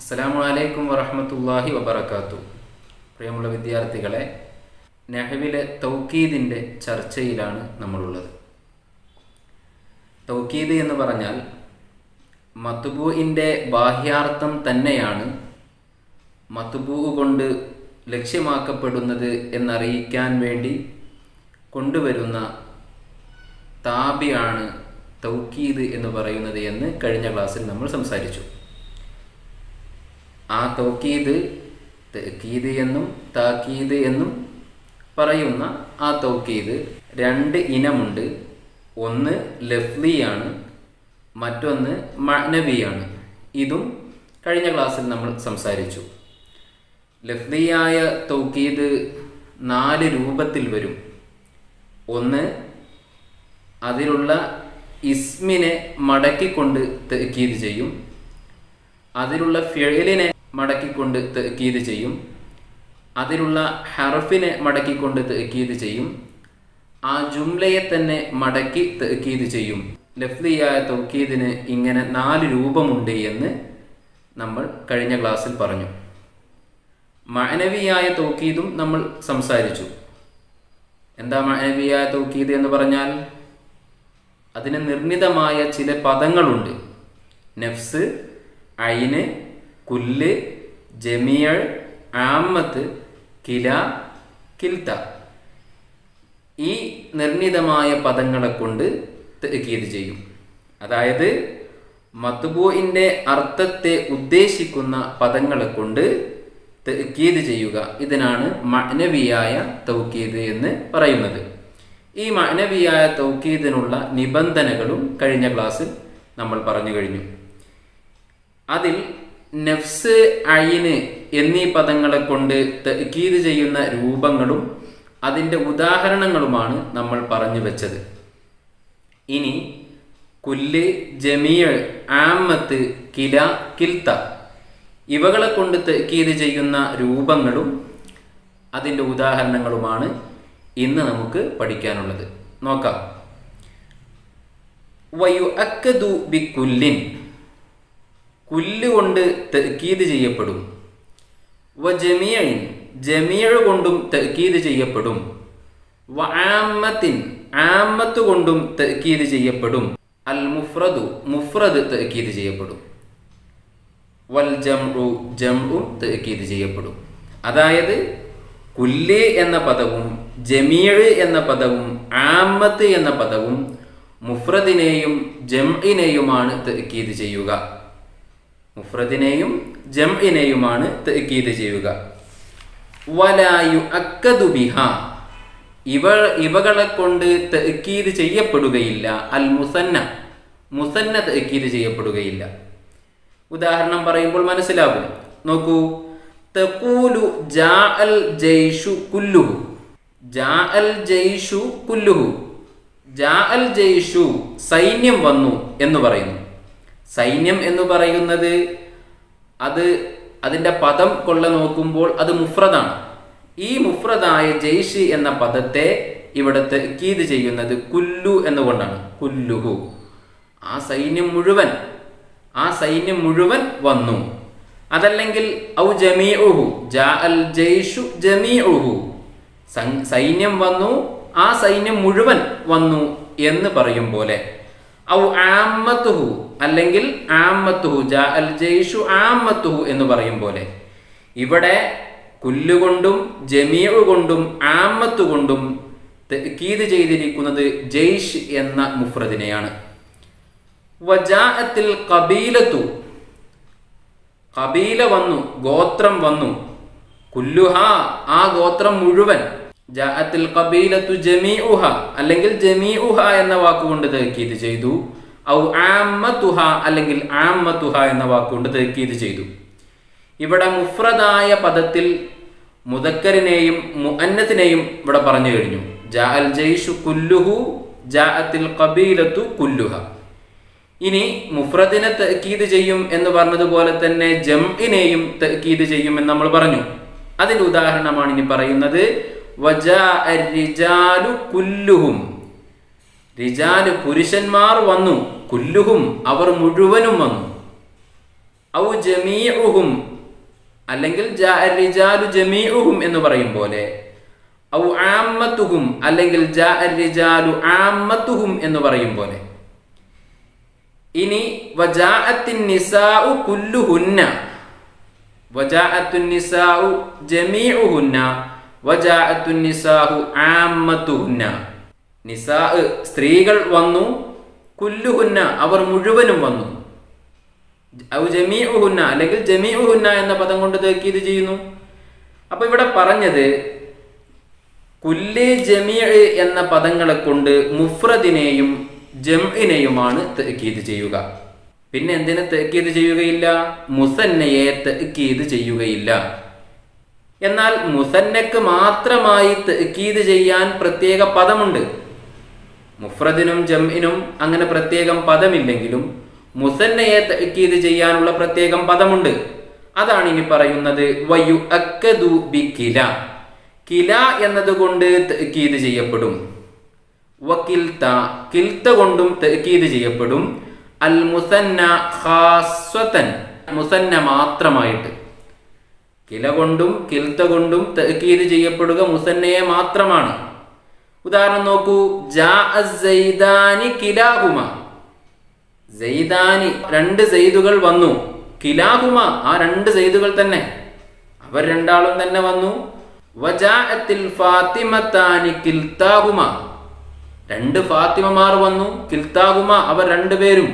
അസ്സലാമു അലൈക്കും വറഹമത്തല്ലാഹി വബർക്കാത്തു പ്രിയമുള്ള വിദ്യാർത്ഥികളെ നെഹവിലെ തൗക്കീദിൻ്റെ ചർച്ചയിലാണ് നമ്മളുള്ളത് തൗക്കീദ് എന്ന് പറഞ്ഞാൽ മത്തുബൂഇൻ്റെ ബാഹ്യാർത്ഥം തന്നെയാണ് മത്തുബൂ കൊണ്ട് ലക്ഷ്യമാക്കപ്പെടുന്നത് എന്നറിയിക്കാൻ വേണ്ടി കൊണ്ടുവരുന്ന താബിയാണ് തൗക്കീദ് എന്ന് പറയുന്നത് എന്ന് കഴിഞ്ഞ ക്ലാസ്സിൽ നമ്മൾ സംസാരിച്ചു ആ തൗക്കീദ് തക്കീദ് എന്നും താക്കീദ് എന്നും പറയുന്ന ആ തൗക്കീദ് രണ്ട് ഇനമുണ്ട് ഒന്ന് ലഫ്ലിയാണ് മറ്റൊന്ന് മഅനവിയാണ് ഇതും കഴിഞ്ഞ ക്ലാസ്സിൽ നമ്മൾ സംസാരിച്ചു ലഫ്ലിയായ തൗക്കീദ് നാല് രൂപത്തിൽ വരും ഒന്ന് അതിലുള്ള ഇസ്മിനെ മടക്കിക്കൊണ്ട് തക്കീത് ചെയ്യും അതിലുള്ള ഫിഴലിനെ മടക്കിക്കൊണ്ട് തക്കീത് ചെയ്യും അതിലുള്ള ഹർഫിനെ മടക്കിക്കൊണ്ട് തക്കീത് ചെയ്യും ആ ജുംലയെ തന്നെ മടക്കി തക്കീത് ചെയ്യും ലഫ്ലിയായ തൗക്കീദിന് ഇങ്ങനെ നാല് രൂപമുണ്ട് എന്ന് നമ്മൾ കഴിഞ്ഞ ക്ലാസ്സിൽ പറഞ്ഞു മാനവിയായ തൗക്കീദും നമ്മൾ സംസാരിച്ചു എന്താ മാനവിയായ തൗക്കീദ് എന്ന് പറഞ്ഞാൽ അതിന് നിർണിതമായ ചില പദങ്ങളുണ്ട് നഫ്സ് ഐന് കുല്ല് ജമിയൾ ആമത്ത് കില കിൽത്ത ഈ നിർണിതമായ പദങ്ങളെ കൊണ്ട് തെക്കീത് ചെയ്യും അതായത് മത്തുബൂഇൻ്റെ അർത്ഥത്തെ ഉദ്ദേശിക്കുന്ന പദങ്ങളെ കൊണ്ട് തെക്കീത് ചെയ്യുക ഇതിനാണ് മഅനവിയായ തൗക്കീദ് എന്ന് പറയുന്നത് ഈ മഅനവിയായ തൗക്കീദിനുള്ള നിബന്ധനകളും കഴിഞ്ഞ ക്ലാസ്സിൽ നമ്മൾ പറഞ്ഞു കഴിഞ്ഞു അതിൽ നഫ്സ് അയിന് എന്നീ പദങ്ങളെ കൊണ്ട് തക്കീത് ചെയ്യുന്ന രൂപങ്ങളും അതിൻ്റെ ഉദാഹരണങ്ങളുമാണ് നമ്മൾ പറഞ്ഞു വെച്ചത് ഇനി കുല്ല് ജമീൾ ആമത്ത് കില കിൽത്ത ഇവകളെ കൊണ്ട് തക്കീത് ചെയ്യുന്ന രൂപങ്ങളും അതിൻ്റെ ഉദാഹരണങ്ങളുമാണ് ഇന്ന് നമുക്ക് പഠിക്കാനുള്ളത് നോക്കാം വയു അക്കദു ബി കുല്ലിൻ കുല്ല് കൊണ്ട് തക്കീത് ചെയ്യപ്പെടും വ ജമിയൻ ജമിയ കൊണ്ടും തക്കീത് ചെയ്യപ്പെടും വ ആമത്തിൻ ആമത്ത് കൊണ്ടും തക്കീത് ചെയ്യപ്പെടും അൽ മുഫ്രദു മുഫ്രദ് തക്കീത് ചെയ്യപ്പെടും വൽ ജംഉ ജംഉം തക്കീത് ചെയ്യപ്പെടും അതായത് കുല്ല് എന്ന പദവും ജമീഴ് എന്ന പദവും ആമത്ത് എന്ന പദവും മുഫ്രദിനെയും ജംഇനെയുമാണ് തക്കീത് ചെയ്യുക മുഫ്രദിനെയും ജംഇനെയുമാണ് തക്കീത് ചെയ്യുക വലായു അക്കദു ബിഹ ഇവ ഇവകളെ കൊണ്ട് തക്കീത് ചെയ്യപ്പെടുകയില്ല അൽ മുസന്ന മുസന്ന തക്കീത് ചെയ്യപ്പെടുകയില്ല ഉദാഹരണം പറയുമ്പോൾ മനസ്സിലാകും നോക്കൂ തഖൂലു ജാ അൽ ജയ്ഷു കുല്ലുഹു ജാ അൽ ജയ്ഷു കുല്ലുഹു ജാ അൽ ജയ്ഷു സൈന്യം വന്നു എന്ന് പറയുന്നു സൈന്യം എന്ന് പറയുന്നത് അത് അതിൻ്റെ പദം കൊള്ള നോക്കുമ്പോൾ അത് മുഫ്രദാണ് ഈ മുഫ്രദായ ജയ്ഷ് എന്ന പദത്തെ ഇവിടുത്തെ കീത് ചെയ്യുന്നത് കുല്ലു എന്നുകൊണ്ടാണ് കുല്ലുഹു ആ സൈന്യം മുഴുവൻ ആ സൈന്യം മുഴുവൻ വന്നു അതല്ലെങ്കിൽ ഔ ജമീഉഹു ജാ അൽ ജയ്ഷു ജമീഉഹു സൈന്യം വന്നു ആ സൈന്യം മുഴുവൻ വന്നു എന്ന് പറയും പോലെ ഔ ആമത്തുഹു അല്ലെങ്കിൽ ആമത്തുഹു ജാ അൽ ജയ്ഷു ആമത്തുഹു എന്ന് പറയും പോലെ ഇവിടെ കുല്ലുകൊണ്ടും ജമീഉ കൊണ്ടും ആമത്ത് കൊണ്ടും കീത് ചെയ്തിരിക്കുന്നത് ജയ്ഷ് എന്ന മുഫ്രദിനെയാണ് വജാഅത്തിൽ കബീലത്തു കബീല വന്നു ഗോത്രം വന്നു കുല്ലുഹ ആ ഗോത്രം മുഴുവൻ ജാഅത്തിൽ കബീലത്തു ജമീഉഹ അല്ലെങ്കിൽ ജമീഉഹ എന്ന വാക്കുകൊണ്ട് തേക്കീത് ചെയ്തു ഔ ആമത്തുഹ അല്ലെങ്കിൽ ആമത്തുഹ എന്ന വാക്കുകൊണ്ട് തേക്കീത് ചെയ്തു ഇവിടെ മുഫ്രദായ പദത്തിൽ മുദക്കറിനെയും മുഅന്നത്തിനെയും ഇവിടെ പറഞ്ഞു കഴിഞ്ഞു ജാ അൽ ജയ്ഷു കുല്ലുഹു ജാഅത്തിൽ കബീലത്തു കുല്ലുഹ ഇനി മുഫ്രദിനെ തക്കീത് ചെയ്യും എന്ന് പറഞ്ഞതുപോലെ തന്നെ ജംഇനെയും തക്കീത് ചെയ്യും എന്ന് നമ്മൾ പറഞ്ഞു അതിന്റെ ഉദാഹരണമാണ് ഇനി പറയുന്നത് റിജാലു കുല്ലുഹും റിജാല് പുരുഷന്മാർ വന്നു കുല്ലുഹും അവർ മുഴുവനും വന്നു ഔ ജമീഉഹും അല്ലെങ്കിൽ ജാ റിജാലു ജമീഉഹും എന്ന് പറയും പോലെ ഔ ആമ്മത്തുഹും അല്ലെങ്കിൽ ജാ റിജാലു ആമ്മത്തുഹും എന്ന് പറയും പോലെ ഇനി വജാഅത്തിൻ നിസാഉ കുല്ലുഹുന്ന വജാഅത്തുൻ നിസാഉ ജമീഉഹുന്ന വജാഅത്തുൻ നിസാഉ ആമ്മത്തുഹുന്ന നിസാ സ്ത്രീകൾ വന്നു കുല്ലുഹുന്ന അവർ മുഴുവനും വന്നു ഔ ജമീഉഹുന്ന അല്ലെങ്കിൽ ജമീഉഹുന്ന എന്ന പദം കൊണ്ട് തേക്കീത് ചെയ്യുന്നു അപ്പൊ ഇവിടെ പറഞ്ഞത് കുല്ല് ജമീ എന്ന പദങ്ങളെ കൊണ്ട് മുഫ്രദിനെയും ജംഇനെയുമാണ് തേക്കീത് ചെയ്യുക പിന്നെ എന്തിനെ തേക്കീത് ചെയ്യുകയില്ല മുസന്നയെ തേക്കീത് ചെയ്യുകയില്ല എന്നാൽ മുസന്നക്ക് മാത്രമായി തേക്കീത് ചെയ്യാൻ പ്രത്യേക പദമുണ്ട് മുഫ്രദിനും ജംഇനും അങ്ങനെ പ്രത്യേകം പദമില്ലെങ്കിലും മുസന്നയെ തഅക്കീദ് ചെയ്യാനുള്ള പ്രത്യേകം പദമുണ്ട് അതാണ് ഇനി പറയുന്നത് വയു അക്കദു ബി കില കില എന്നതുകൊണ്ട് തഅക്കീദ് ചെയ്യപ്പെടും വകിൽത്ത കിൽത്ത കൊണ്ടും തഅക്കീദ് ചെയ്യപ്പെടും അൽ മുസന്ന ഖാസ്വതൻ മുസന്ന മാത്രമായിട്ട് കില കൊണ്ടും കിൽത്ത കൊണ്ടും തഅക്കീദ് ചെയ്യപ്പെടുക മുസന്നയെ മാത്രമാണ് ഉദാഹരണം നോക്കൂ ജാ സൈദാനി കിലാഹുമ സെയ്ദാനി രണ്ട് സെയ്ദുകൾ വന്നു കിലാഹുമ ആ രണ്ട് സെയ്ദുകൾ തന്നെ അവർ രണ്ടാളും തന്നെ വന്നു വജാഅത്തിൽ ഫാത്തിമത്താനി കിൽത്താഹുമ രണ്ട് ഫാത്തിമമാർ വന്നു കിൽത്താഹുമ അവർ രണ്ടുപേരും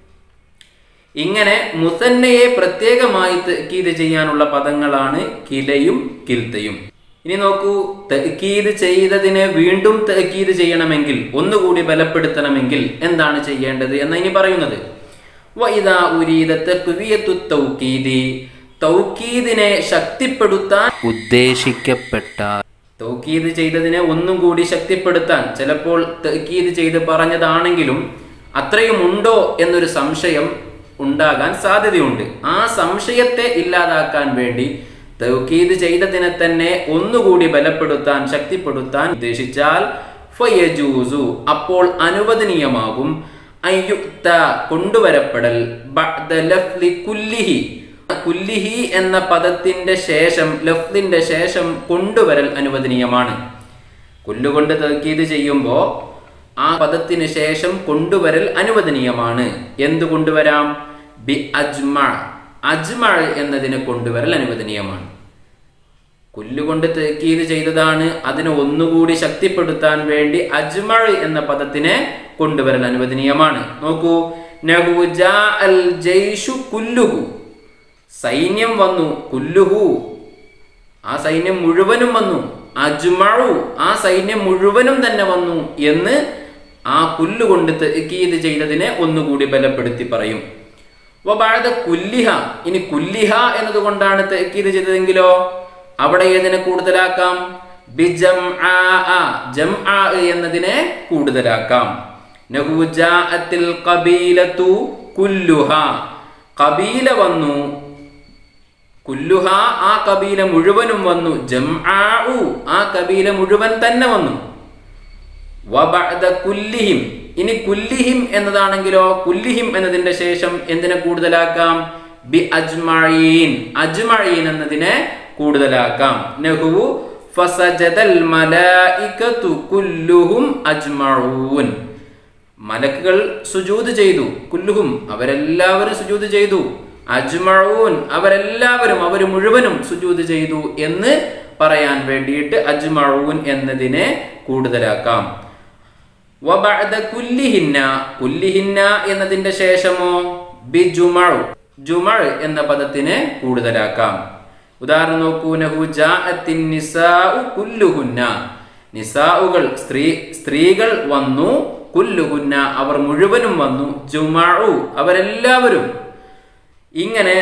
ഇങ്ങനെ മുസന്നയെ പ്രത്യേകമായി തക്കീത് ചെയ്യാനുള്ള പദങ്ങളാണ് കിലയും കിൽത്തയും ഇനി നോക്കൂ തക്കീത് ചെയ്തതിനെ വീണ്ടും തക്കീത് ചെയ്യണമെങ്കിൽ ഒന്നുകൂടി ബലപ്പെടുത്തണമെങ്കിൽ എന്താണ് ചെയ്യേണ്ടത് എന്ന് ഇനി പറയുന്നത് വൈദാ ഉരീദ തക്വിയത്തു തൗക്കീദി തൗക്കീദിനെ ശക്തിപ്പെടുത്താൻ ഉദ്ദേശിക്കപ്പെട്ട തൗക്കീദ് ചെയ്തതിനെ ഒന്നും കൂടി ശക്തിപ്പെടുത്താൻ ചിലപ്പോൾ തൗക്കീദ് ചെയ്ത് പറഞ്ഞതാണെങ്കിലും അത്രയും ഉണ്ടോ എന്നൊരു സംശയം ഉണ്ടാകാൻ സാധ്യതയുണ്ട് ആ സംശയത്തെ ഇല്ലാതാക്കാൻ വേണ്ടി തൗക്കീദ് ചെയ്തതിനെ തന്നെ ഒന്നുകൂടി ബലപ്പെടുത്താൻ ശക്തിപ്പെടുത്താൻ ഉദ്ദേശിച്ചാൽ ഫയജൂസു അപ്പോൾ അനുവദനീയമാകും അയ്യുക്ത കൊണ്ടുവരപ്പെടൽ ബഅദ ലഫ്ലി കുല്ലിഹി കുല്ലിഹി എന്ന പദത്തിന്റെ ശേഷം ലഫ്ലിന്റെ ശേഷം കൊണ്ടുവരൽ അനുവദനീയമാണ് കൊല്ലുകൊണ്ട് തൗക്കീത് ചെയ്യുമ്പോൾ ആ പദത്തിന് ശേഷം കൊണ്ടുവരൽ അനുവദനീയമാണ് എന്തു കൊണ്ടുവരാം ബി അജ്മ അജ്മ എന്നതിനെ കൊണ്ടുവരൽ അനുവദനീയമാണ് കൊല്ലുകൊണ്ട് തേക്കീത് ചെയ്തതാണ് അതിനെ ഒന്നുകൂടി ശക്തിപ്പെടുത്താൻ വേണ്ടി അജ്മൾ എന്ന പദത്തിനെ കൊണ്ടുവരൽ അനുവദനീയമാണ് നോക്കൂ നഹു ജാ അൽ ജയ്ഷു കുല്ലുഹു സൈന്യം വന്നു കുല്ലുഹു ആ സൈന്യം മുഴുവനും വന്നു അജ്മഴു ആ സൈന്യം മുഴുവനും തന്നെ വന്നു എന്ന് ആ കുല്ലുകൊണ്ട് തെക്കീത് ചെയ്തതിനെ ഒന്നുകൂടി ബലപ്പെടുത്തി പറയും വബഅദ കുല്ലിഹ ഇനി കുല്ലിഹ എന്നതുകൊണ്ടാണ് തെക്കീത് ചെയ്തതെങ്കിലോ അവിടെ ഏതിനെ കൂടുതലാക്കാം ബിജംആ ജംആ എന്നതിനെ കൂടുതലാക്കാം നഹു ജാഅത്തിൽ ഖബീലത്തു കുല്ലുഹ കബീല വന്നു കുല്ലുഹ ആ കബീല മുഴുവനും വന്നു ജംആഉ ആ കബീല മുഴുവൻ തന്നെ വന്നു വബഅദ കുല്ലിഹിം ഇനി കുല്ലിഹിം എന്നതാണെങ്കിലോ കുല്ലിഹിം എന്നതിന്റെ ശേഷം എന്തിനെ കൂടുതലാക്കാം ബി അജ്മഈൻ അജ്മഈൻ എന്നതിനെ കൂടുതലാക്കാം നഹു ഫസജദൽ മലായികതു കുല്ലുഹും അജ്മഊൻ മലക്കുകൾ സുജൂദ് ചെയ്തു കുല്ലുഹും അവരെല്ലാവരും സുജൂദ് ചെയ്തു അജ്മഊൻ അവരെല്ലാവരും അവർ മുഴുവനും സുജൂദ് ചെയ്തു എന്ന് പറയാൻ വേണ്ടിയിട്ട് അജ്മഊൻ എന്നതിനെ കൂടുതലാക്കാം വബഅദ കുല്ലിഹിന്ന കുല്ലിഹിന്ന എന്നതിന്റെ ശേഷമോ ബി ജുമഉ ജുമഉ എന്ന പദത്തിനെ കൂടുതലാക്കാം ഉദാഹരണം നോക്കൂ നഹു ജാഅത്തിൻ നിസാഉ കുല്ലുഹുന്ന നിസാഉകൾ സ്ത്രീ സ്ത്രീകൾ വന്നു കുല്ലുഹുന്ന അവർ മുഴുവനും വന്നു ജുമഉ അവരെല്ലാവരും ഇങ്ങനെ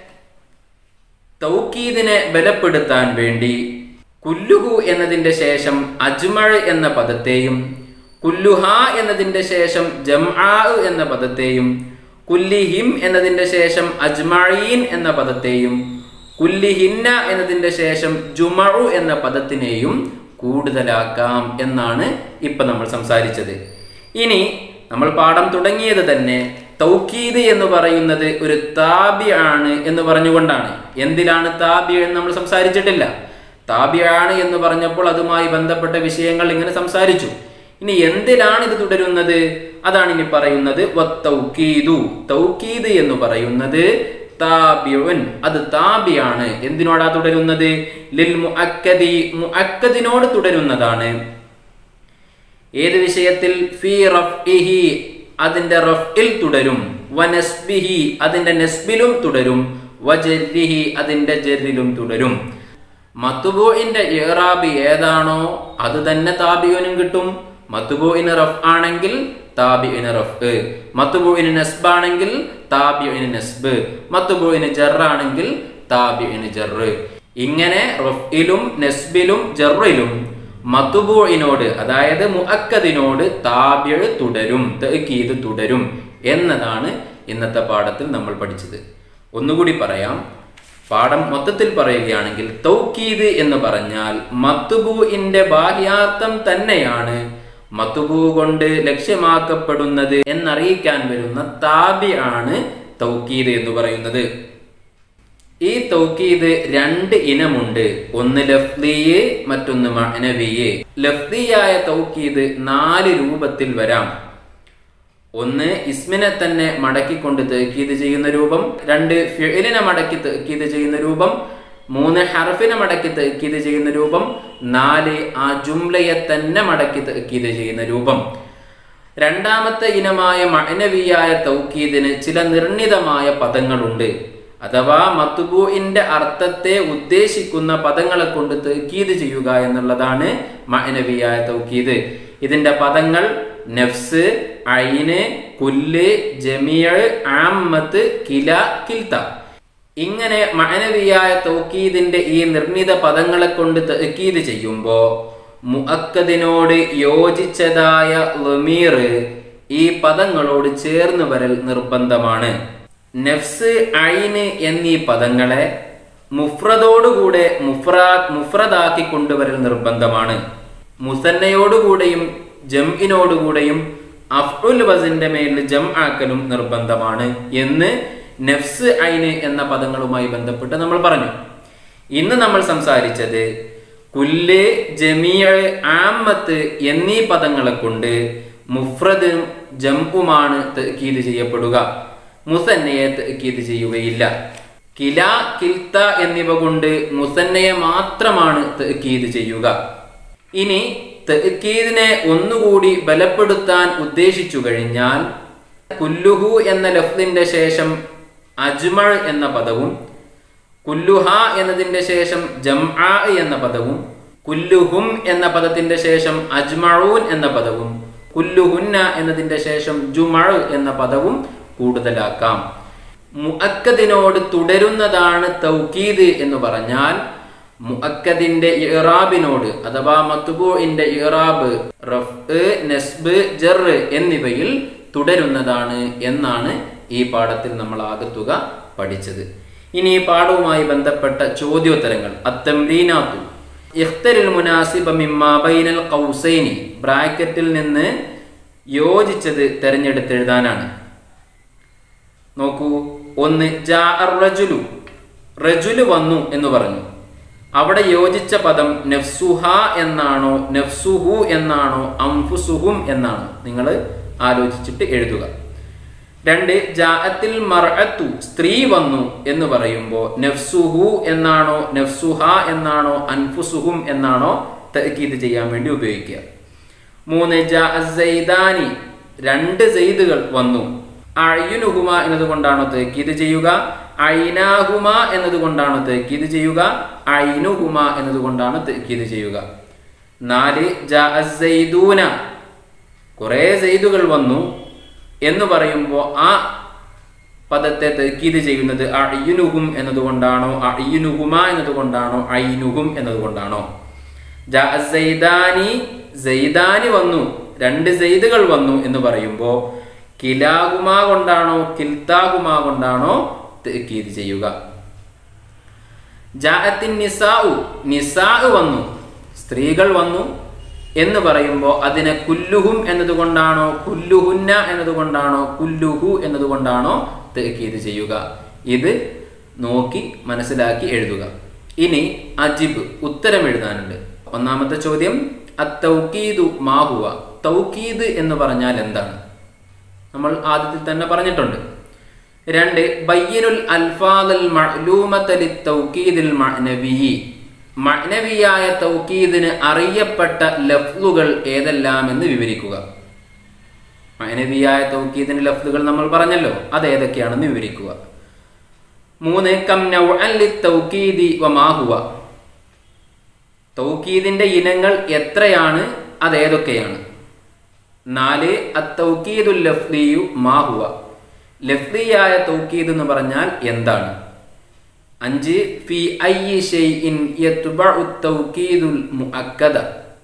തൗക്കീദിനെ ബലപ്പെടുത്താൻ വേണ്ടി കുല്ലുഹു എന്നതിന്റെ ശേഷം അജ്മഴ് എന്ന പദത്തെയും കുല്ലുഹ എന്നതിന്റെ ശേഷം ജംആ എന്ന പദത്തെയും കുല്ലിഹിം എന്നതിന്റെ ശേഷം അജ്മഈൻ എന്ന പദത്തെയും കുല്ലിഹിന്ന എന്നതിന്റെ ശേഷം ജുമഉ എന്ന പദത്തിനെയും കൂടുതലാക്കാം എന്നാണ് ഇപ്പൊ നമ്മൾ സംസാരിച്ചത് ഇനി നമ്മൾ പാഠം തുടങ്ങിയത് തന്നെ തൗക്കീദ് എന്ന് പറയുന്നത് ഒരു താബി ആണ് എന്ന് പറഞ്ഞുകൊണ്ടാണ് എന്തിലാണ് താബി എന്ന് നമ്മൾ സംസാരിച്ചിട്ടില്ല താബി ആണ് എന്ന് പറഞ്ഞപ്പോൾ അതുമായി ബന്ധപ്പെട്ട വിഷയങ്ങൾ ഇങ്ങനെ സംസാരിച്ചു ഇനി എന്തിനാണ് ഇത് തുടരുന്നത് അതാണ് ഇനി പറയുന്നത് വത്തൗക്കീദു തൗക്കീദ് എന്ന് പറയുന്നത് താബിയുൻ അത് താബിയാണ് എന്തിനോടാ തുടരുന്നത് ലിൽ മുഅക്കദി മുഅക്കദിനോട് തുടരുന്നതാണ് ഏത് വിഷയത്തിൽ ഫി റഫ്ഇഹി അതിന്റെ റഫ്ഇൽ തുടരും വനസ്ബിഹി അതിന്റെ നസ്ബിലും തുടരും വജരിഹി അതിന്റെ ജരിലും തുടരും മത്തുബുഇന്റെ ഇറാബ് ഏതാണോ അത് തന്നെ താബിയുനും കിട്ടും മത്തുബുഇന് റഫ് ആണെങ്കിൽ താബിഇന് റഫ് മത്തുബുഇന് നസ്ബ് ആണെങ്കിൽ താബിഇന് നസ്ബ് മത്തുബുഇന് ജറാണെങ്കിൽ താബിഇന് ജറ് ഇങ്ങനെ റഫ്ഇലും നസ്ബിലും ജറിലും മത്തുബുഇനോട് അതായത് മുഅക്കദിനോട് താബിഴ് തുടരും തഅക്കീദ് തുടരും എന്നതാണ് ഇന്നത്തെ പാഠത്തിൽ നമ്മൾ പഠിച്ചത് ഒന്നുകൂടി പറയാം പാഠം മൊത്തത്തിൽ പറയുകയാണെങ്കിൽ തൗക്കീദ് എന്ന് പറഞ്ഞാൽ മത്തുബുഇന്റെ ബാഹ്യാർത്ഥം തന്നെയാണ് മത്തുബു കൊണ്ട് ലക്ഷ്യമാക്കപ്പെടുന്നത് എന്നറിയിക്കാൻ വരുന്ന താബി ആണ് തൗക്കീദ് എന്ന് പറയുന്നത് ഈ തൗക്കീദ് രണ്ട് ഇനമുണ്ട് ഒന്ന് ലഫ്ലിയെ മറ്റൊന്ന് മഅനവിയെ ലഫ്ലിയായ തൗക്കീദ് നാല് രൂപത്തിൽ വരാം ഒന്ന് ഇസ്മിനെ തന്നെ മടക്കിക്കൊണ്ട് തേക്കീത് ചെയ്യുന്ന രൂപം രണ്ട് ഫിഇലിനെ മടക്കി തേക്കീത് ചെയ്യുന്ന രൂപം മൂന്ന് ഹർഫിനെ മടക്കി തേക്കീത് ചെയ്യുന്ന രൂപം നാല് ആ ജുംലയെ തന്നെ മടക്കി തേക്കീത് ചെയ്യുന്ന രൂപം രണ്ടാമത്തെ ഇനമായ മഅനവിയായ തൗക്കീദിന് ചില നിർണിതമായ പദങ്ങളുണ്ട് അഥവാ മത്തുബുഇന്റെ അർത്ഥത്തെ ഉദ്ദേശിക്കുന്ന പദങ്ങളെ കൊണ്ട് തൗക്കീത് ചെയ്യുക എന്നുള്ളതാണ് മഅനവിയായ തൗക്കീദ് ഇതിന്റെ പദങ്ങൾ നഫ്സ് ഐന് കുല്ല് ജമിയ് ആമ്മത്ത് കില കിൽത്ത ഇങ്ങനെ മഅനവിയായ തൗക്കീദിന്റെ ഈ നിർണിത പദങ്ങളെ കൊണ്ട് തൗക്കീത് ചെയ്യുമ്പോൾ മുഅക്കദിനോട് യോജിച്ചതായ ലമീർ ഈ പദങ്ങളോട് ചേർന്ന് വരൽ നിർബന്ധമാണ് നഫ്സ് ഐന് എന്നീ പദങ്ങളെ മുഫ്രദോടുകൂടെ മുഫ്രാ മുഫ്രദാക്കി കൊണ്ടുവരൽ നിർബന്ധമാണ് മുസന്നയോടുകൂടെയും ജംഇനോടുകൂടെയും അഫ്ഉൽ വസിന്റെ മേൽ ജം ആക്കലും നിർബന്ധമാണ് എന്ന് നഫ്സ് ഐന് എന്ന പദങ്ങളുമായി ബന്ധപ്പെട്ട് നമ്മൾ പറഞ്ഞു ഇന്ന് നമ്മൾ സംസാരിച്ചത് കുല്ല് ജമീഅ് ആമത്ത് എന്നീ പദങ്ങളെ കൊണ്ട് മുഫ്രദും ജംഉമാണ് തക്കീത് ചെയ്യപ്പെടുക മുസന്നയെ തക്കീത് ചെയ്യുകയില്ല കില കിൽത്ത എന്നിവ കൊണ്ട് മുസന്നയെ മാത്രമാണ് തക്കീത് ചെയ്യുക ഇനി തക്കീദിനെ ഒന്നുകൂടി ബലപ്പെടുത്താൻ ഉദ്ദേശിച്ചു കഴിഞ്ഞാൽ കുല്ലുഹു എന്ന ലഫ്ലിന്റെ ശേഷം അജ്മൾ എന്ന പദവും കുല്ലുഹ എന്നതിന്റെ ശേഷം ജംആ എന്ന പദവും കുല്ലുഹും എന്ന പദത്തിന്റെ ശേഷം അജ്മഊൻ എന്ന പദവും കുല്ലുഹുന്ന എന്നതിന്റെ ശേഷം ജുമഴ എന്ന പദവും കൂടുതലാക്കാം മുഅക്കദിനോട് തുടരുന്നതാണ് തൗക്കീദ് എന്ന് പറഞ്ഞാൽ മുഅക്കദിന്റെ ഇറാബിനോട് അഥവാ മത്തുബുഇന്റെ ഇറാബ് റഫ് നസ്ബ് ജർ എന്നിവയിൽ തുടരുന്നതാണ് എന്നാണ് ഈ പാഠത്തിൽ നമ്മൾ ആകത്തുക പഠിച്ചത് ഇനി ഈ പാഠവുമായി ബന്ധപ്പെട്ട ചോദ്യോത്തരങ്ങൾ അത്തംലീനാത്തു ഇഖ്തരിൽ മുനാസിബ മിമ്മാ ബൈനൽ ഖൗസൈനി ബ്രാക്കറ്റിൽ നിന്ന് യോജിച്ചത് തിരഞ്ഞെടുത്തെഴുതാനാണ് നോക്കൂ ഒന്ന് ജാ റജുലു റജുലു വന്നു എന്ന് പറഞ്ഞു അവിടെ യോജിച്ച പദം നഫ്സുഹ എന്നാണോ നഫ്സുഹു എന്നാണോ അംഫുസുഹും എന്നാണോ നിങ്ങൾ ആലോചിച്ചിട്ട് എഴുതുക രണ്ട് ജാഅത്തിൽ മർഅത്തു സ്ത്രീ വന്നു എന്ന് പറയുമ്പോൾ നഫ്സുഹു എന്നാണോ നഫ്സുഹ എന്നാണോ അൻഫുസുഹും എന്നാണോ തക്കീത് ചെയ്യാൻ വേണ്ടി ഉപയോഗിക്കുക മൂന്ന് ജാഅസൈദാനി രണ്ട് സെയ്ദുകൾ വന്നു അയ്യുനുഹുമ എന്നതുകൊണ്ടാണോ തേക്കീത് ചെയ്യുക ഐനാഹുമ എന്നതുകൊണ്ടാണോ തേക്കീത് ചെയ്യുക ഐനുഹുമ എന്നതുകൊണ്ടാണ് തേക്കീത് ചെയ്യുക നാല് ജാഅസൈദൂന കുറേ സെയ്ദുകൾ വന്നു എന്ന് പറയുമ്പോൾ ആ പദത്തെ തെക്കീത് ചെയ്യുന്നത് അയ്യുനുഹും എന്നതുകൊണ്ടാണോ അയ്യുനുഹുമ എന്നതുകൊണ്ടാണോ ഐനുഹും എന്നതുകൊണ്ടാണോ ജാനി സെയ്ദാനി വന്നു രണ്ട് സെയ്ദുകൾ വന്നു എന്ന് പറയുമ്പോൾ കിലാഹുമ കൊണ്ടാണോ കിൽത്താഹുമ കൊണ്ടാണോ തെക്കീത് ചെയ്യുക ജാഅത്തിൻ നിസാഉ നിസാ വന്നു സ്ത്രീകൾ വന്നു എന്ന് പറയുമ്പോൾ അതിനെ കുല്ലുഹും എന്നതുകൊണ്ടാണോ കുല്ലുഹുന്ന എന്നതുകൊണ്ടാണോ കുല്ലുഹു എന്നതുകൊണ്ടാണോ തെക്കീത് ചെയ്യുക ഇത് നോക്കി മനസ്സിലാക്കി എഴുതുക ഇനി അജിബ് ഉത്തരം എഴുതാനുണ്ട് ഒന്നാമത്തെ ചോദ്യം അത്തൗക്കീദു മാഹുവ തൗക്കീദ് എന്ന് പറഞ്ഞാൽ എന്താണ് നമ്മൾ ആദ്യത്തിൽ തന്നെ പറഞ്ഞിട്ടുണ്ട് രണ്ട് ബയ്യനുൽ അൽഫാദൽ മഅലൂമത്തലി തൗക്കീദിൽ മഅനവി മഅനവിയായ തൗക്കീദിന് അറിയപ്പെട്ട ലഫ്ലുകൾ ഏതെല്ലാമെന്ന് വിവരിക്കുക മഅനവിയായ തൗക്കീദിന് ലഫ്ലുകൾ നമ്മൾ പറഞ്ഞല്ലോ അത് ഏതൊക്കെയാണെന്ന് വിവരിക്കുക മൂന്ന് കം നൗഅൻ ലിത്തൗക്കീദി വമാഹുവ തൗക്കീദിന്റെ ഇനങ്ങൾ എത്രയാണ് അത് ഏതൊക്കെയാണ് നാല് അത്തൗക്കീദുൽ ലഫ്ലിയു മാഹുവ ലഫ്ലിയായ തൗക്കീദ് എന്ന് പറഞ്ഞാൽ എന്താണ് അഞ്ച് ഫി അയ്യി ഷൈഇൻ യത്ബഉ തൗക്കീദുൽ മുഅക്കദ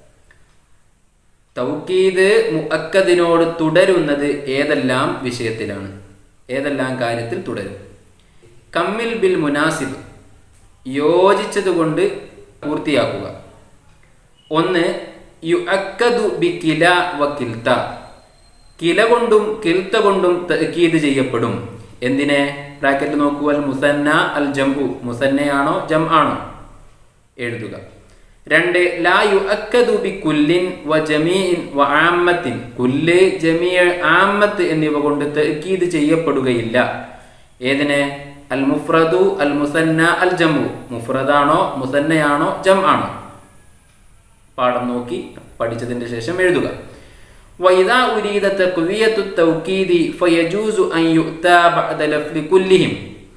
തൗക്കീദ് മുഅക്കദിനോട് തുടരുന്നത് ഏതെല്ലാം വിഷയത്തിലാണ് ഏതെല്ലാം കാര്യത്തിൽ തുടരും കമ്മിൽ ബിൽ മുനാസിബ് യോജിച്ചതുകൊണ്ട് പൂർത്തിയാക്കുക ഒന്ന് യു അക്കദു ബി കില വ കിൽത്ത കില കൊണ്ടും കിൽത്ത കൊണ്ടും തക്കീത് ചെയ്യപ്പെടും എന്തിനെ ബ്രാക്കറ്റ് നോക്കൂ അൽ മുസന്ന അൽ ജംഉ മുസന്നയാണോ ജം ആണോ എഴുതുക രണ്ട് ലാ യു അക്കദു ബി കുല്ലിൻ വ ജമീൻ വ ആമ്മത്തിൻ കുല്ല് ജമീ ആമ്മത്ത് എന്നിവ കൊണ്ട് തക്കീത് ചെയ്യപ്പെടുകയില്ല ഏതിനെ അൽ മുഫ്രദു അൽ മുസന്ന അൽ ജമു മുഫ്രദാണോ മുസന്നയാണോ ജം ആണോ പാഠം നോക്കി പഠിച്ചതിന്റെ ശേഷം എഴുതുക وإذا أريد تقوية التوكيد فيجوز أن يؤتى بعد لفظ كلهم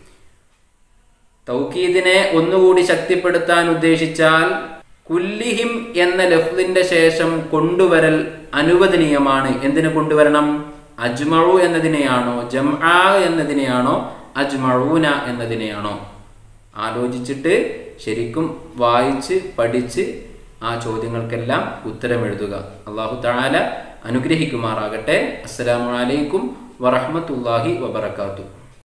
തൗക്കീദിനെ ഒന്നുകൂടി ശക്തിപ്പെടുത്താൻ ഉദ്ദേശിച്ചാൽ കുല്ലിഹിം എന്ന ലഫ്ലിന്റെ ശേഷം കൊണ്ടുവരൽ അനുവദനീയമാണ് എന്തിനു കൊണ്ടുവരണം അജ്മഴു എന്നതിനെയാണോ ജം എന്നതിനെയാണോ അജ്മഴൂന എന്നതിനെയാണോ ആലോചിച്ചിട്ട് ശരിക്കും വായിച്ച് പഠിച്ച് ആ ചോദ്യങ്ങൾക്കെല്ലാം ഉത്തരം എഴുതുക അള്ളാഹു താല അനുഗ്രഹിക്കുമാറാകട്ടെ അസ്സലാമു അലൈക്കും വറഹ്മത്തുള്ളാഹി വബറകാതുഹു